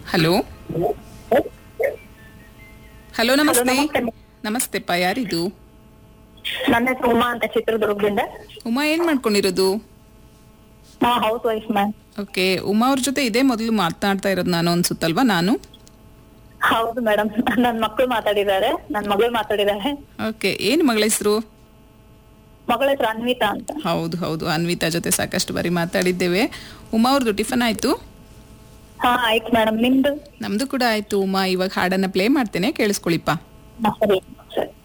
Hello hello ನಮಸ್ತೆ ನಮಸ್ತೆ. ನಮಸ್ತೆಪ್ಪ ಯಾರಿದು ನನ್ನ ಹೆಸರು ಉಮಾ ಅಂತ ಚಿತ್ರದುರ್ಗದಿಂದ ಉಮಾ ಏನ್ ಮಾಡ್ಕೊಂಡಿರೋದು ನಾ housewife ma'am okay Uma ಅವ್ರ ಜೊತೆ ಇದೇ ಮೊದಲು ಮಾತನಾಡ್ತಾ ಇರೋದು ನಾನು ಅನ್ಸುತ್ತಲ್ವಾ ನಾನು ಹೌದು ಮೇಡಮ್ ನನ್ ಮಕ್ಕಳು ಮಾತಾಡಿದ್ದಾರೆ ನನ್ ಮಗಳು ಮಾತಾಡಿದ್ದಾರೆ ಓಕೆ ಏನ್ ಮಗಳ ಹೆಸರು ಮಗಳ ಹೆಸರು ಅನ್ವಿತಾ ಅಂತ ಹೌದು ಹೌದು ಅನ್ವಿತಾ ಜೊತೆ ಸಾಕಷ್ಟು ಬಾರಿ ಮಾತಾಡಿದ್ದೇವೆ ಉಮಾ ಅವ್ರದ್ದು ಟಿಫನ್ ಆಯ್ತು ಹಾ ಆಯ್ತು ಮೇಡಮ್ ನಿಮ್ದು ನಮ್ದು ಕೂಡ ಆಯ್ತು ಉಮಾ ಇವಾಗ ಹಾಡನ್ನ ಪ್ಲೇ ಮಾಡ್ತೇನೆ ಕೇಳಿಸ್ಕೊಳಿಪ್ಪ ಹಾ, ಸರಿ ಸರಿ